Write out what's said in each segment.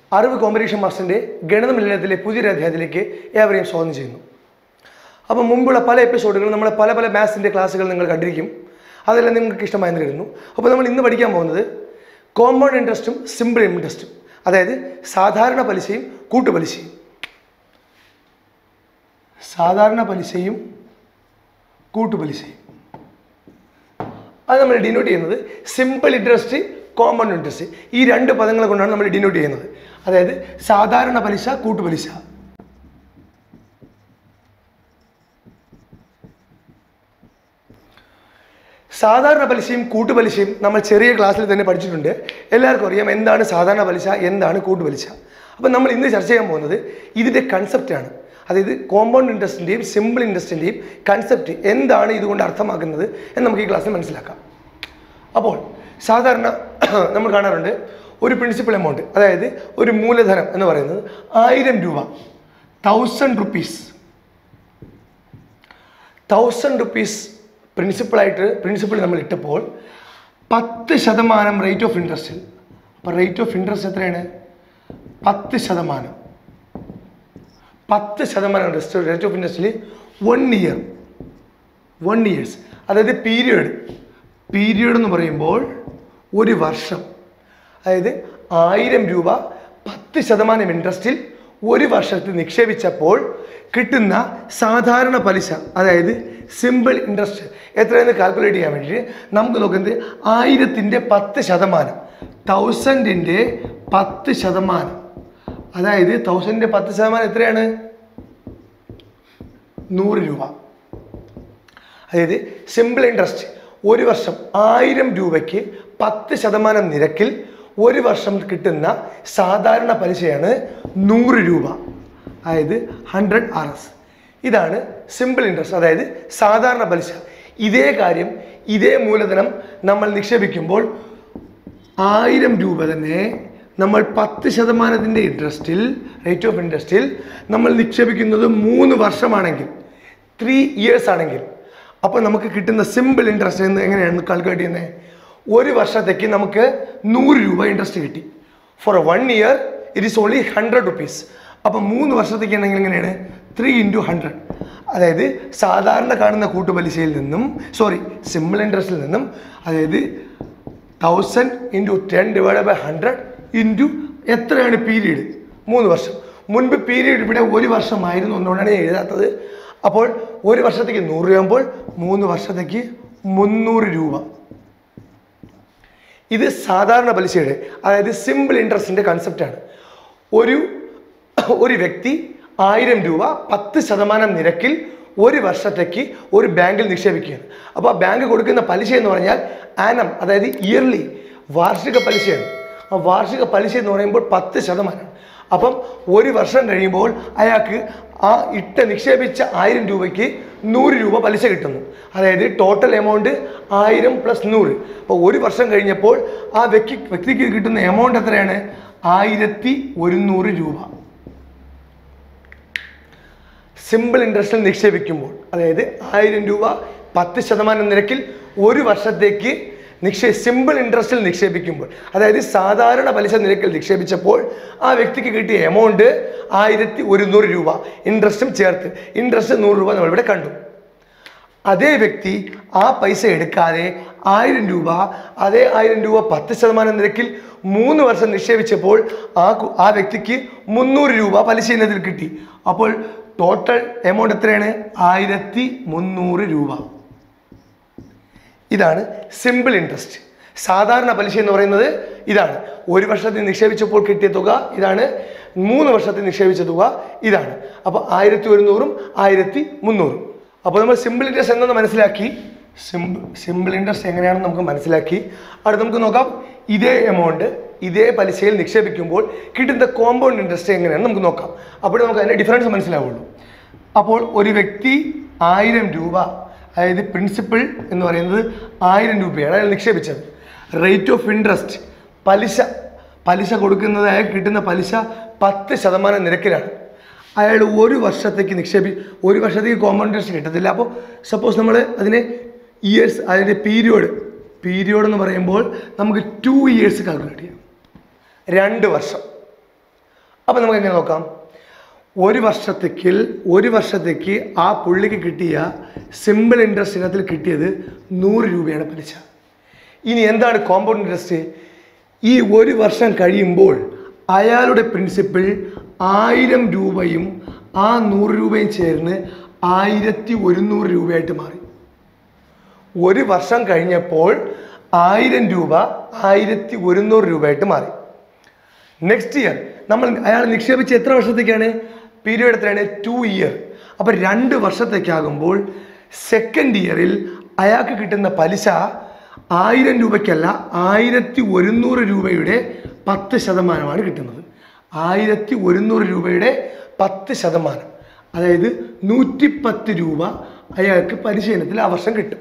അറിവ് കോമ്പറ്റീഷൻ മാസ്റ്ററിൻ്റെ ഗണിത മിലനത്തിലെ പുതിയൊരു അധ്യായത്തിലേക്ക് ഏവരെയും സ്വാഗതം ചെയ്യുന്നു അപ്പോൾ മുമ്പുള്ള പല എപ്പിസോഡുകളും നമ്മൾ പല പല മാത്സിൻ്റെ ക്ലാസ്സുകൾ നിങ്ങൾ കണ്ടിരിക്കും അതെല്ലാം നിങ്ങൾക്ക് ഇഷ്ടമായെന്ന് കരുതുന്നു അപ്പോൾ നമ്മൾ ഇന്ന് പഠിക്കാൻ പോകുന്നത് കോമ്പൗണ്ട് ഇൻട്രസ്റ്റും സിമ്പിൾ ഇൻട്രസ്റ്റും അതായത് സാധാരണ പലിശയും കൂട്ടുപലിശയും സാധാരണ പലിശയും കൂട്ടുപലിശയും അത് നമ്മൾ ഡിനോട്ട് ചെയ്യുന്നത് സിമ്പിൾ ഇൻട്രസ്റ്റ് കോമ്പൗണ്ട് ഇൻട്രസ്റ്റ് ഈ രണ്ട് പദങ്ങൾ കൊണ്ടാണ് നമ്മൾ ഡിനോട്ട് ചെയ്യുന്നത് അതായത് സാധാരണ പലിശ കൂട്ടുപലിശ സാധാരണ പലിശയും കൂട്ടുപലിശയും നമ്മൾ ചെറിയ ക്ലാസ്സിൽ തന്നെ പഠിച്ചിട്ടുണ്ട് എല്ലാവർക്കും അറിയാം എന്താണ് സാധാരണ പലിശ എന്താണ് കൂട്ടുപലിശ അപ്പം നമ്മൾ ഇന്ന് ചർച്ച ചെയ്യാൻ പോകുന്നത് ഇതിൻ്റെ കൺസെപ്റ്റാണ് അതായത് കോമ്പൗണ്ട് ഇൻട്രസ്റ്റിൻ്റെയും സിമ്പിൾ ഇൻട്രസ്റ്റിൻ്റെയും കൺസെപ്റ്റ് എന്താണ് ഇതുകൊണ്ട് അർത്ഥമാക്കുന്നത് എന്ന് നമുക്ക് ഈ ക്ലാസ്സിൽ മനസ്സിലാക്കാം അപ്പോൾ സാധാരണ നമ്മൾ കാണാറുണ്ട് ഒരു പ്രിൻസിപ്പൽ എമൗണ്ട് അതായത് ഒരു മൂലധനം എന്ന് പറയുന്നത് ആയിരം രൂപ തൗസൻഡ് റുപ്പീസ് തൗസൻഡ് റുപ്പീസ് പ്രിൻസിപ്പളായിട്ട് പ്രിൻസിപ്പിൾ നമ്മൾ ഇട്ടപ്പോൾ പത്ത് ശതമാനം റേറ്റ് ഓഫ് ഇൻട്രസ്റ്റിൽ അപ്പോൾ റേറ്റ് ഓഫ് ഇൻട്രസ്റ്റ് എത്രയാണ് പത്ത് ശതമാനം പത്ത് ശതമാനം റേറ്റ് ഓഫ് ഇൻട്രസ്റ്റിൽ വൺ ഇയർ വൺ ഇയേഴ്സ് അതായത് പീരിയഡ് പീരിയഡ് എന്ന് പറയുമ്പോൾ ഒരു വർഷം അതായത് ആയിരം രൂപ പത്ത് ശതമാനം ഇൻട്രസ്റ്റിൽ ഒരു വർഷത്തിൽ നിക്ഷേപിച്ചപ്പോൾ കിട്ടുന്ന സാധാരണ പലിശ അതായത് സിമ്പിൾ ഇൻട്രസ്റ്റ് എത്രയെന്ന് കാൽക്കുലേറ്റ് ചെയ്യാൻ വേണ്ടിയിട്ട് നമുക്ക് നോക്കുന്നത് ആയിരത്തിൻ്റെ പത്ത് ശതമാനം തൗസൻഡിൻ്റെ പത്ത് ശതമാനം അതായത് തൗസൻഡിൻ്റെ പത്ത് ശതമാനം എത്രയാണ് നൂറ് രൂപ അതായത് സിമ്പിൾ ഇൻട്രസ്റ്റ് ഒരു വർഷം ആയിരം രൂപയ്ക്ക് പത്ത് ശതമാനം നിരക്കിൽ ഒരു വർഷം കിട്ടുന്ന സാധാരണ പലിശയാണ് നൂറ് രൂപ അതായത് ഹൺഡ്രഡ് ആർ എസ് ഇതാണ് സിമ്പിൾ ഇൻട്രസ്റ്റ് അതായത് സാധാരണ പലിശ ഇതേ കാര്യം ഇതേ മൂലധനം നമ്മൾ നിക്ഷേപിക്കുമ്പോൾ ആയിരം രൂപ തന്നെ നമ്മൾ പത്ത് ശതമാനത്തിൻ്റെ ഇൻട്രസ്റ്റിൽ റേറ്റ് ഓഫ് ഇൻട്രസ്റ്റിൽ നമ്മൾ നിക്ഷേപിക്കുന്നത് മൂന്ന് വർഷമാണെങ്കിൽ ത്രീ ഇയേഴ്സ് ആണെങ്കിൽ അപ്പോൾ നമുക്ക് കിട്ടുന്ന സിമ്പിൾ ഇൻട്രസ്റ്റ് എന്ന് എങ്ങനെയാണ് കാൽക്കുലേറ്റ് ചെയ്യുന്നത് ഒരു വർഷത്തേക്ക് നമുക്ക് നൂറ് രൂപ ഇൻട്രസ്റ്റ് കിട്ടി for one year it is only hundred rupees അപ്പോൾ മൂന്ന് വർഷത്തേക്ക് ആണെങ്കിൽ എങ്ങനെയാണ് ത്രീ ഇൻറ്റു ഹൺഡ്രഡ് അതായത് സാധാരണ കാണുന്ന കൂട്ടുപലിശയിൽ നിന്നും സോറി സിമ്പിൾ ഇൻട്രസ്റ്റിൽ നിന്നും അതായത് thousand into ten divide by hundred into എത്രയാണ് പീരീഡ് മൂന്ന് വർഷം മുൻപ് പീരീഡ് ഇവിടെ ഒരു വർഷമായിരുന്നു എന്നുകൊണ്ടാണ് ഞാൻ എഴുതാത്തത് അപ്പോൾ ഒരു വർഷത്തേക്ക് നൂറ് രൂപയാകുമ്പോൾ മൂന്ന് വർഷത്തേക്ക് മുന്നൂറ് രൂപ ഇത് സാധാരണ പലിശയുടെ അതായത് സിമ്പിൾ ഇൻട്രസ്റ്റിൻ്റെ കൺസെപ്റ്റാണ് ഒരു ഒരു വ്യക്തി ആയിരം രൂപ പത്ത് ശതമാനം നിരക്കിൽ ഒരു വർഷത്തേക്ക് ഒരു ബാങ്കിൽ നിക്ഷേപിക്കുകയാണ് അപ്പോൾ ആ ബാങ്ക് കൊടുക്കുന്ന പലിശ എന്ന് പറഞ്ഞാൽ ആനം അതായത് ഇയർലി വാർഷിക പലിശയാണ് ആ വാർഷിക പലിശ എന്ന് പറയുമ്പോൾ പത്ത് ശതമാനം അപ്പം ഒരു വർഷം കഴിയുമ്പോൾ അയാൾക്ക് ആ ഇട്ട നിക്ഷേപിച്ച ആയിരം രൂപയ്ക്ക് നൂറ് രൂപ പലിശ കിട്ടുന്നു അതായത് ടോട്ടൽ എമൗണ്ട് ആയിരം പ്ലസ് നൂറ് അപ്പോൾ ഒരു വർഷം കഴിഞ്ഞപ്പോൾ ആ വ്യക്തി വ്യക്തിക്ക് കിട്ടുന്ന എമൗണ്ട് എത്രയാണ് ആയിരത്തി ഒരുന്നൂറ് രൂപ സിമ്പിൾ ഇൻട്രസ്റ്റിൽ നിക്ഷേപിക്കുമ്പോൾ അതായത് ആയിരം രൂപ പത്ത് ശതമാനം നിരക്കിൽ ഒരു വർഷത്തേക്ക് നിക്ഷേ സിമ്പിൾ ഇൻട്രസ്റ്റിൽ നിക്ഷേപിക്കുമ്പോൾ അതായത് സാധാരണ പലിശ നിരക്കിൽ നിക്ഷേപിച്ചപ്പോൾ ആ വ്യക്തിക്ക് കിട്ടിയ എമൗണ്ട് ആയിരത്തി ഒരുന്നൂറ് രൂപ ഇൻട്രസ്റ്റും ചേർത്ത് ഇൻട്രസ്റ്റ് നൂറ് രൂപ നമ്മളിവിടെ കണ്ടു അതേ വ്യക്തി ആ പൈസ എടുക്കാതെ ആയിരം രൂപ അതേ ആയിരം രൂപ പത്ത് ശതമാനം നിരക്കിൽ മൂന്ന് വർഷം നിക്ഷേപിച്ചപ്പോൾ ആ കു- ആ വ്യക്തിക്ക് മുന്നൂറ് രൂപ പലിശ ഇനത്തിൽ കിട്ടി അപ്പോൾ ടോട്ടൽ എമൗണ്ട് എത്രയാണ് ആയിരത്തി മുന്നൂറ് രൂപ ഇതാണ് സിമ്പിൾ ഇൻട്രസ്റ്റ് സാധാരണ പലിശ എന്ന് പറയുന്നത് ഇതാണ് ഒരു വർഷത്തിൽ നിക്ഷേപിച്ചപ്പോൾ കിട്ടിയ തുക ഇതാണ് മൂന്ന് വർഷത്തിൽ നിക്ഷേപിച്ച തുക ഇതാണ് അപ്പോൾ ആയിരത്തി ഒരുന്നൂറും ആയിരത്തി മുന്നൂറും അപ്പോൾ നമ്മൾ സിമ്പിൾ ഇൻട്രസ്റ്റ് എന്തെന്ന് മനസ്സിലാക്കി സിമ്പിൾ സിമ്പിൾ ഇൻട്രസ്റ്റ് എങ്ങനെയാണെന്ന് നമുക്ക് മനസ്സിലാക്കി അവിടെ നമുക്ക് നോക്കാം ഇതേ എമൗണ്ട് ഇതേ പലിശയിൽ നിക്ഷേപിക്കുമ്പോൾ കിട്ടുന്ന കോമ്പൗണ്ട് ഇൻട്രസ്റ്റ് എങ്ങനെയാണെന്ന് നമുക്ക് നോക്കാം അപ്പോൾ നമുക്ക് അതിൻ്റെ ഡിഫറൻസ് മനസ്സിലാവുള്ളൂ അപ്പോൾ ഒരു വ്യക്തി ആയിരം രൂപ അതായത് പ്രിൻസിപ്പിൾ എന്ന് പറയുന്നത് ആയിരം രൂപയാണ് അയാൾ നിക്ഷേപിച്ചത് റേറ്റ് ഓഫ് ഇൻട്രസ്റ്റ് പലിശ പലിശ കൊടുക്കുന്നത് അയാൾ കിട്ടുന്ന പലിശ പത്ത് ശതമാനം നിരക്കിലാണ് അയാൾ ഒരു വർഷത്തേക്ക് നിക്ഷേപി ഒരു വർഷത്തേക്ക് കോമൺ ഇൻട്രസ്റ്റ് കിട്ടത്തില്ല അപ്പോൾ സപ്പോസ് നമ്മൾ അതിനെ ഇയേഴ്സ് അതിൻ്റെ പീരിയോഡ് പീരിയോഡ് എന്ന് പറയുമ്പോൾ നമുക്ക് ടു ഇയേഴ്സ് കാൽക്കുലേറ്റ് ചെയ്യാം രണ്ട് വർഷം അപ്പം നമുക്ക് എങ്ങനെ നോക്കാം ഒരു വർഷത്തേക്കിൽ ഒരു വർഷത്തേക്ക് ആ പുള്ളിക്ക് കിട്ടിയ സിമ്പിൾ ഇൻട്രസ്റ്റ് ഇനത്തിൽ കിട്ടിയത് നൂറ് രൂപയാണ് പലിശ ഇനി എന്താണ് കോമ്പൗണ്ട് ഇൻട്രസ്റ്റ് ഈ ഒരു വർഷം കഴിയുമ്പോൾ അയാളുടെ പ്രിൻസിപ്പിൾ ആയിരം രൂപയും ആ നൂറ് രൂപയും ചേർന്ന് ആയിരത്തി ഒരുന്നൂറ് രൂപയായിട്ട് മാറി ഒരു വർഷം കഴിഞ്ഞപ്പോൾ ആയിരം രൂപ ആയിരത്തി ഒരുന്നൂറ് രൂപയായിട്ട് മാറി നെക്സ്റ്റ് ഇയർ നമ്മൾ അയാൾ നിക്ഷേപിച്ച എത്ര വർഷത്തേക്കാണ് പീരീഡ് എത്രയാണ് ടു ഇയർ അപ്പം രണ്ട് വർഷത്തേക്കാകുമ്പോൾ സെക്കൻഡ് ഇയറിൽ അയാൾക്ക് കിട്ടുന്ന പലിശ ആയിരം രൂപയ്ക്കല്ല ആയിരത്തി ഒരുന്നൂറ് രൂപയുടെ പത്ത് ശതമാനമാണ് കിട്ടുന്നത് ആയിരത്തി ഒരുന്നൂറ് രൂപയുടെ പത്ത് ശതമാനം അതായത് നൂറ്റിപ്പത്ത് രൂപ അയാൾക്ക് പരിശീലനത്തിൽ ആ വർഷം കിട്ടും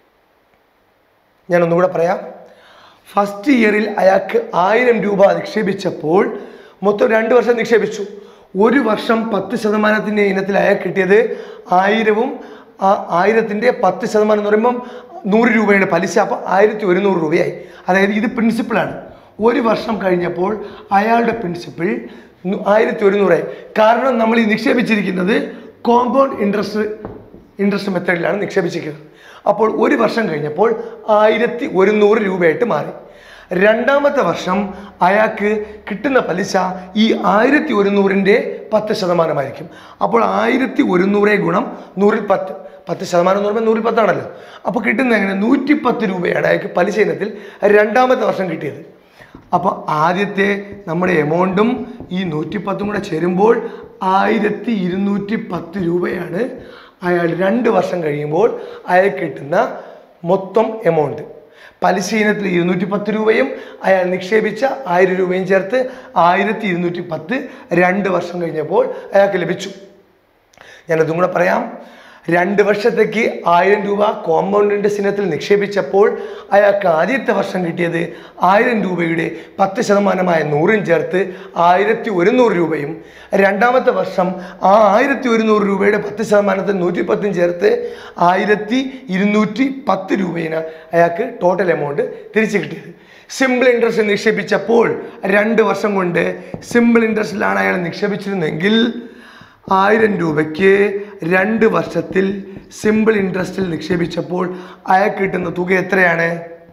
ഞാൻ ഒന്നുകൂടെ പറയാം ഫസ്റ്റ് ഇയറിൽ അയാൾക്ക് ആയിരം രൂപ നിക്ഷേപിച്ചപ്പോൾ മൊത്തം രണ്ട് വർഷം നിക്ഷേപിച്ചു ഒരു വർഷം പത്ത് ശതമാനത്തിൻ്റെ ഇനത്തിൽ അയാൾക്ക് കിട്ടിയത് ആയിരവും ആ ആയിരത്തിൻ്റെ പത്ത് ശതമാനം എന്ന് പറയുമ്പം നൂറ് രൂപയുടെ പലിശ അപ്പോൾ ആയിരത്തി ഒരുന്നൂറ് രൂപയായി അതായത് ഇത് പ്രിൻസിപ്പിളാണ് ഒരു വർഷം കഴിഞ്ഞപ്പോൾ അയാളുടെ പ്രിൻസിപ്പിൾ ആയിരത്തി ഒരുന്നൂറായി കാരണം നമ്മൾ ഈ നിക്ഷേപിച്ചിരിക്കുന്നത് കോമ്പൗണ്ട് ഇൻട്രസ്റ്റ് ഇൻട്രസ്റ്റ് മെത്തേഡിലാണ് നിക്ഷേപിച്ചിരിക്കുന്നത് അപ്പോൾ ഒരു വർഷം കഴിഞ്ഞപ്പോൾ ആയിരത്തി ഒരുന്നൂറ് രൂപയായിട്ട് മാറി രണ്ടാമത്തെ വർഷം അയാൾക്ക് കിട്ടുന്ന പലിശ ഈ ആയിരത്തി ഒരുന്നൂറിൻ്റെ പത്ത് ശതമാനമായിരിക്കും അപ്പോൾ ആയിരത്തി ഒരുന്നൂറേ ഗുണം നൂറിൽ പത്ത് പത്ത് ശതമാനം എന്ന് പറയുമ്പോൾ നൂറിൽ പത്താണല്ലോ അപ്പോൾ കിട്ടുന്നത് എങ്ങനെ നൂറ്റി പത്ത് രൂപയാണ് അയാൾക്ക് പലിശ ഇനത്തിൽ രണ്ടാമത്തെ വർഷം കിട്ടിയത് അപ്പോൾ ആദ്യത്തെ നമ്മുടെ എമൗണ്ടും ഈ നൂറ്റിപ്പത്തും കൂടെ ചേരുമ്പോൾ ആയിരത്തി ഇരുന്നൂറ്റി പത്ത് രൂപയാണ് അയാൾ രണ്ട് വർഷം കഴിയുമ്പോൾ അയാൾക്ക് കിട്ടുന്ന മൊത്തം എമൗണ്ട് പലിശ ഇനത്തിൽ ഇരുന്നൂറ്റി പത്ത് രൂപയും അയാൾ നിക്ഷേപിച്ച ആയിരം രൂപയും ചേർത്ത് ആയിരത്തി ഇരുന്നൂറ്റി പത്ത് രണ്ട് വർഷം കഴിഞ്ഞപ്പോൾ അയാൾക്ക് ലഭിച്ചു ഞാനതും കൂടെ പറയാം രണ്ട് വർഷത്തേക്ക് ആയിരം രൂപ കോമ്പൗണ്ട് ഇൻട്രസ്റ്റ് ഇനത്തിൽ നിക്ഷേപിച്ചപ്പോൾ അയാൾക്ക് ആദ്യത്തെ വർഷം കിട്ടിയത് ആയിരം രൂപയുടെ പത്ത് ശതമാനമായ നൂറും ചേർത്ത് ആയിരത്തി ഒരുന്നൂറ് രൂപയും രണ്ടാമത്തെ വർഷം ആ ആയിരത്തി ഒരുന്നൂറ് രൂപയുടെ പത്ത് ശതമാനത്തിൽ നൂറ്റി പത്തും ചേർത്ത് ആയിരത്തി ഇരുന്നൂറ്റി പത്ത് രൂപയിന് അയാൾക്ക് ടോട്ടൽ എമൗണ്ട് തിരിച്ചു കിട്ടിയത് സിമ്പിൾ ഇൻട്രസ്റ്റ് നിക്ഷേപിച്ചപ്പോൾ രണ്ട് വർഷം കൊണ്ട് സിമ്പിൾ ഇൻട്രസ്റ്റിലാണ് അയാൾ നിക്ഷേപിച്ചിരുന്നെങ്കിൽ ആയിരം രൂപയ്ക്ക് രണ്ട് വർഷത്തിൽ സിമ്പിൾ ഇൻട്രസ്റ്റിൽ നിക്ഷേപിച്ചപ്പോൾ അയാൾക്ക് കിട്ടുന്ന തുക എത്രയാണ്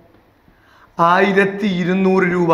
ആയിരത്തി ഇരുന്നൂറ് രൂപ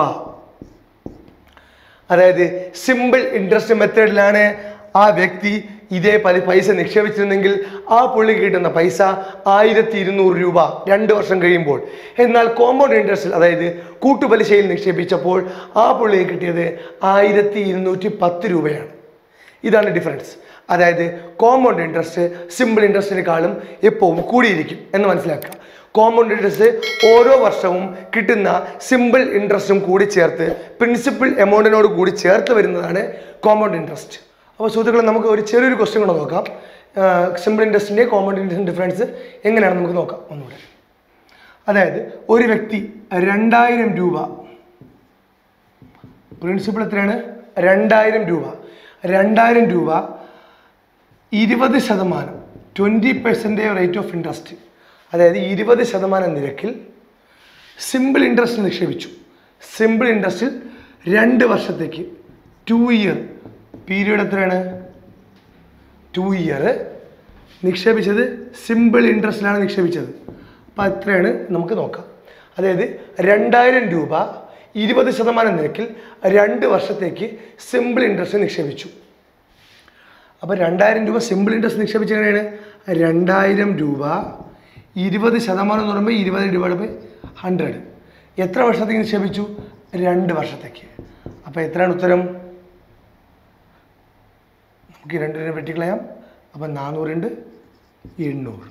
അതായത് സിമ്പിൾ ഇൻട്രസ്റ്റ് മെത്തേഡിലാണ് ആ വ്യക്തി ഇതേ പല പൈസ നിക്ഷേപിച്ചിരുന്നെങ്കിൽ ആ പുള്ളിക്ക് കിട്ടുന്ന പൈസ ആയിരത്തി ഇരുന്നൂറ് രൂപ രണ്ട് വർഷം കഴിയുമ്പോൾ എന്നാൽ കോമ്പൗണ്ട് ഇൻട്രസ്റ്റിൽ അതായത് കൂട്ടുപലിശയിൽ നിക്ഷേപിച്ചപ്പോൾ ആ പുള്ളിക്ക് കിട്ടിയത് ആയിരത്തി ഇരുന്നൂറ്റി പത്ത് രൂപയാണ് ഇതാണ് ഡിഫറൻസ് അതായത് കോമ്പൗണ്ട് ഇൻട്രസ്റ്റ് സിമ്പിൾ ഇൻട്രസ്റ്റിനേക്കാളും എപ്പോഴും കൂടിയിരിക്കും എന്ന് മനസ്സിലാക്കുക കോമ്പൗണ്ട് ഇൻട്രസ്റ്റ് ഓരോ വർഷവും കിട്ടുന്ന സിമ്പിൾ ഇൻട്രസ്റ്റും കൂടി ചേർത്ത് പ്രിൻസിപ്പൽ എമൗണ്ടിനോട് കൂടി ചേർത്ത് വരുന്നതാണ് കോമ്പൗണ്ട് ഇൻട്രസ്റ്റ് അപ്പോൾ സുഹൃത്തുക്കളെ നമുക്ക് ഒരു ചെറിയൊരു ക്വസ്റ്റ്യൻ കൂടെ നോക്കാം സിമ്പിൾ ഇൻട്രസ്റ്റിൻ്റെ കോമ്പൗണ്ട് ഇൻട്രസ്റ്റിൻ്റെ ഡിഫറൻസ് എങ്ങനെയാണ് നമുക്ക് നോക്കാം ഒന്നുകൂടെ അതായത് ഒരു വ്യക്തി രണ്ടായിരം രൂപ പ്രിൻസിപ്പൾ എത്രയാണ് രണ്ടായിരം രൂപ രണ്ടായിരം രൂപ ഇരുപത് ശതമാനം twenty percentage rate of interest അതായത് ഇരുപത് ശതമാനം നിരക്കിൽ സിമ്പിൾ ഇൻട്രസ്റ്റ് നിക്ഷേപിച്ചു സിമ്പിൾ ഇൻട്രസ്റ്റിൽ രണ്ട് വർഷത്തേക്ക് ടു ഇയർ പീരീഡ് എത്രയാണ് ടു ഇയർ നിക്ഷേപിച്ചത് സിമ്പിൾ ഇൻട്രസ്റ്റിലാണ് നിക്ഷേപിച്ചത് അപ്പോൾ എത്രയാണ് നമുക്ക് നോക്കാം അതായത് രണ്ടായിരം രൂപ ഇരുപത് ശതമാനം നിരക്കിൽ രണ്ട് വർഷത്തേക്ക് സിമ്പിൾ ഇൻട്രസ്റ്റ് നിക്ഷേപിച്ചു അപ്പോൾ രണ്ടായിരം രൂപ സിമ്പിൾ ഇൻട്രസ്റ്റ് നിക്ഷേപിച്ച എങ്ങനെയാണ് രണ്ടായിരം രൂപ ഇരുപത് ശതമാനം എന്ന് പറയുമ്പോൾ ഇരുപത് ഡിവൈഡ് ബൈ ഹൺഡ്രഡ് എത്ര വർഷത്തേക്ക് നിക്ഷേപിച്ചു രണ്ട് വർഷത്തേക്ക് അപ്പോൾ എത്രയാണ് ഉത്തരം നമുക്ക് ഈ രണ്ടിനെ വെട്ടിക്കളയാം അപ്പം നാനൂറുണ്ട് എണ്ണൂറ്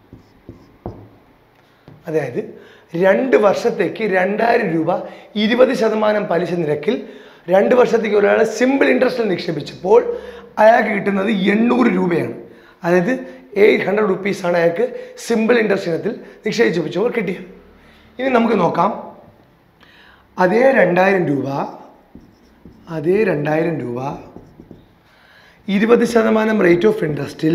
അതായത് രണ്ട് വർഷത്തേക്ക് രണ്ടായിരം രൂപ ഇരുപത് ശതമാനം പലിശ നിരക്കിൽ രണ്ട് വർഷത്തേക്ക് ഒരാൾ സിമ്പിൾ ഇൻട്രസ്റ്റിൽ നിക്ഷേപിച്ചപ്പോൾ അയാൾക്ക് കിട്ടുന്നത് എണ്ണൂറ് രൂപയാണ് അതായത് എയ്റ്റ് ഹൺഡ്രഡ് റുപ്പീസാണ് അയാൾക്ക് സിമ്പിൾ ഇൻട്രസ്റ്റ് ഇനത്തിൽ നിക്ഷേപിച്ചപ്പോൾ കിട്ടിയത് ഇനി നമുക്ക് നോക്കാം അതേ രണ്ടായിരം രൂപ അതേ രണ്ടായിരം രൂപ ഇരുപത് ശതമാനം റേറ്റ് ഓഫ് ഇൻട്രസ്റ്റിൽ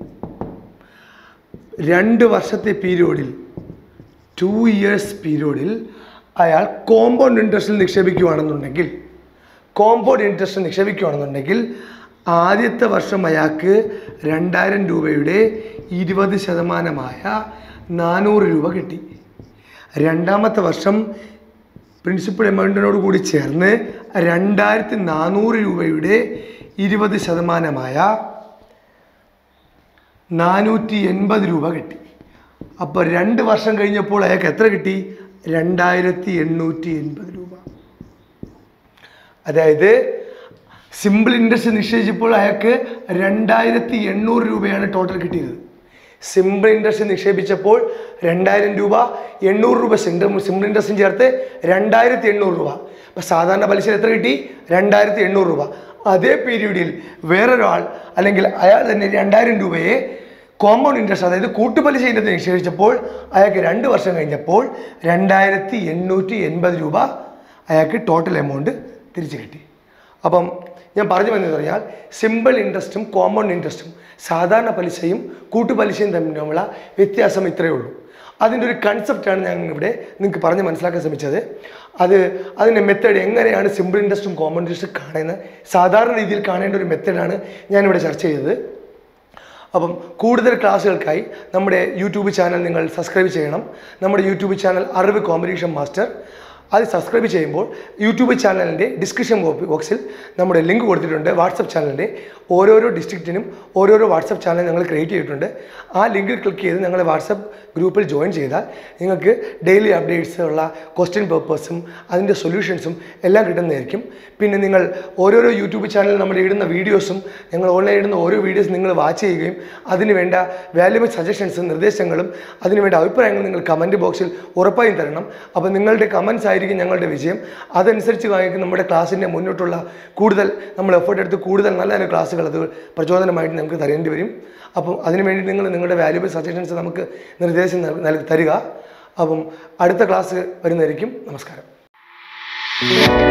രണ്ട് വർഷത്തെ പീരിയോഡിൽ ടു ഇയേഴ്സ് പീരിയോഡിൽ അയാൾ കോമ്പൗണ്ട് ഇൻട്രസ്റ്റിൽ നിക്ഷേപിക്കുകയാണെന്നുണ്ടെങ്കിൽ കോമ്പൗണ്ട് ഇൻട്രസ്റ്റ് നിക്ഷേപിക്കുകയാണെന്നുണ്ടെങ്കിൽ ആദ്യത്തെ വർഷം അയാൾക്ക് രണ്ടായിരം രൂപയുടെ ഇരുപത് ശതമാനമായ നാനൂറ് രൂപ കിട്ടി രണ്ടാമത്തെ വർഷം പ്രിൻസിപ്പൽ എമൗണ്ടിനോട് കൂടി ചേർന്ന് രണ്ടായിരത്തി നാനൂറ് രൂപയുടെ ഇരുപത് ശതമാനമായ നാനൂറ്റി എൺപത് രൂപ കിട്ടി അപ്പോൾ രണ്ട് വർഷം കഴിഞ്ഞപ്പോൾ അയാൾക്ക് എത്ര കിട്ടി രണ്ടായിരത്തി എണ്ണൂറ്റി എൺപത് രൂപ അതായത് സിമ്പിൾ ഇൻട്രസ്റ്റ് നിക്ഷേപിച്ചപ്പോൾ അയാൾക്ക് രണ്ടായിരത്തി എണ്ണൂറ് രൂപയാണ് ടോട്ടൽ കിട്ടിയത് സിമ്പിൾ ഇൻട്രസ്റ്റ് നിക്ഷേപിച്ചപ്പോൾ രണ്ടായിരം രൂപ എണ്ണൂറ് രൂപ സിംഗിൾ സിമ്പിൾ ഇൻട്രസ്റ്റും ചേർത്ത് രണ്ടായിരത്തി എണ്ണൂറ് രൂപ അപ്പോൾ സാധാരണ പലിശ എത്ര കിട്ടി രണ്ടായിരത്തി എണ്ണൂറ് രൂപ അതേ പീരീഡിൽ വേറൊരാൾ അല്ലെങ്കിൽ അയാൾ തന്നെ രണ്ടായിരം രൂപയെ കോമ്പൗണ്ട് ഇൻട്രസ്റ്റ് അതായത് കൂട്ടുപലിശ ഇനത്തിൽ നിക്ഷേപിച്ചപ്പോൾ അയാൾക്ക് രണ്ട് വർഷം കഴിഞ്ഞപ്പോൾ രണ്ടായിരത്തി എണ്ണൂറ്റി എൺപത് രൂപ അയാൾക്ക് ടോട്ടൽ എമൗണ്ട് തിരിച്ചു കിട്ടി അപ്പം ഞാൻ പറഞ്ഞു വന്നത് പറഞ്ഞാൽ സിമ്പിൾ ഇൻട്രസ്റ്റും കോമ്പൗണ്ട് ഇൻട്രസ്റ്റും സാധാരണ പലിശയും കൂട്ടുപലിശയും തമ്മിലുള്ള വ്യത്യാസം ഇത്രയേ ഉള്ളൂ അതിൻ്റെ ഒരു കൺസെപ്റ്റാണ് ഞാൻ ഇവിടെ നിങ്ങൾക്ക് പറഞ്ഞ് മനസ്സിലാക്കാൻ ശ്രമിച്ചത് അത് അതിൻ്റെ മെത്തേഡ് എങ്ങനെയാണ് സിമ്പിൾ ഇൻട്രസ്റ്റും കോമ്പൗണ്ട് ഇൻട്രസ്റ്റും കാണുന്നത് സാധാരണ രീതിയിൽ കാണേണ്ട ഒരു മെത്തേഡാണ് ഞാനിവിടെ ചർച്ച ചെയ്തത് അപ്പം കൂടുതൽ ക്ലാസ്സുകൾക്കായി നമ്മുടെ യൂട്യൂബ് ചാനൽ നിങ്ങൾ സബ്സ്ക്രൈബ് ചെയ്യണം നമ്മുടെ യൂട്യൂബ് ചാനൽ അറിവ് കോമ്പറ്റീഷൻ മാസ്റ്റർ അത് സബ്സ്ക്രൈബ് ചെയ്യുമ്പോൾ യൂട്യൂബ് ചാനലിൻ്റെ ഡിസ്ക്രിപ്ഷൻ ബോക്സിൽ നമ്മുടെ ലിങ്ക് കൊടുത്തിട്ടുണ്ട് വാട്സപ്പ് ചാനലിൻ്റെ ഓരോരോ ഡിസ്ട്രിക്റ്റിനും ഓരോരോ വാട്സപ്പ് ചാനൽ ഞങ്ങൾ ക്രിയേറ്റ് ചെയ്തിട്ടുണ്ട് ആ ലിങ്കിൽ ക്ലിക്ക് ചെയ്ത് ഞങ്ങൾ വാട്സപ്പ് ഗ്രൂപ്പിൽ ജോയിൻ ചെയ്താൽ നിങ്ങൾക്ക് ഡെയിലി അപ്ഡേറ്റ്സ് ഉള്ള ക്വസ്റ്റ്യൻ പേപ്പേഴ്സും അതിൻ്റെ സൊല്യൂഷൻസും എല്ലാം കിട്ടുന്നതായിരിക്കും പിന്നെ നിങ്ങൾ ഓരോരോ യൂട്യൂബ് ചാനലിൽ നമ്മൾ ഇടുന്ന വീഡിയോസും ഞങ്ങൾ ഓൺലൈൻ ഇടുന്ന ഓരോ വീഡിയോസ് നിങ്ങൾ വാച്ച് ചെയ്യുകയും അതിന് വേണ്ട വാല്യുബിൾ സജഷൻസും നിർദ്ദേശങ്ങളും അതിന് വേണ്ട അഭിപ്രായങ്ങളും നിങ്ങൾ കമൻറ്റ് ബോക്സിൽ ഉറപ്പായും തരണം അപ്പോൾ നിങ്ങളുടെ കമൻസ് ആയിരിക്കും ഞങ്ങളുടെ വിജയം അതനുസരിച്ച് ആയിരിക്കും നമ്മുടെ ക്ലാസ്സിൻ്റെ മുന്നോട്ടുള്ള കൂടുതൽ നമ്മൾ എഫേർട്ട് എടുത്ത് കൂടുതൽ നല്ല നല്ല ക്ലാസ്സുകൾ അത് പ്രചോദനമായിട്ട് നമുക്ക് തരേണ്ടി വരും അപ്പം അതിന് വേണ്ടി നിങ്ങൾ നിങ്ങളുടെ വാല്യുബിൾ സജഷൻസ് നമുക്ക് നിർദ്ദേശം നൽ- നൽകി തരിക അപ്പം അടുത്ത ക്ലാസ് വരുന്നതായിരിക്കും നമസ്കാരം